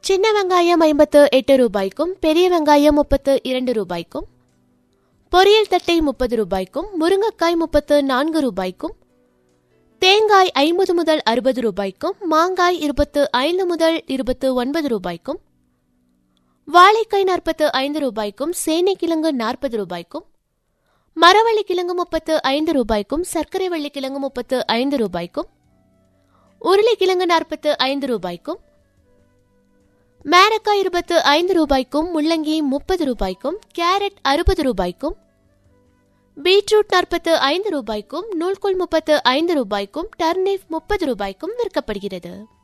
சின்ன வெங்காயம் ஐம்பத்து எட்டு ரூபாய்க்கும் பெரிய வெங்காயம் முப்பத்து இரண்டு ரூபாய்க்கும் பொரியல் தட்டை முப்பது ரூபாய்க்கும் முருங்கைக்காய் முப்பத்து நான்கு ரூபாய்க்கும் தேங்காய் ஐம்பது முதல் அறுபது ரூபாய்க்கும் மாங்காய் இருபத்து ஐந்து முதல் இருபத்து ஒன்பது ரூபாய்க்கும் வாழைக்காய் நாற்பத்து ஐந்து ரூபாய்க்கும் சேனைக்கிழங்கு நாற்பது ரூபாய்க்கும் மரவள்ளி கிழங்கு முப்பத்து ஐந்து ரூபாய்க்கும் சர்க்கரை வள்ளி கிழங்கு முப்பத்து ஐந்து ரூபாய்க்கும் உருளைக்கிழங்கு நாற்பத்து ஐந்து ரூபாய்க்கும் மேரக்காய் இருபத்து ஐந்து ரூபாய்க்கும் முள்ளங்கி முப்பது ரூபாய்க்கும் கேரட் அறுபது ரூபாய்க்கும் பீட்ரூட் நாற்பத்து ஐந்து ரூபாய்க்கும் நூல்கோல் முப்பத்து ஐந்து ரூபாய்க்கும் டர்னிப் முப்பது ரூபாய்க்கும் விற்கப்படுகிறது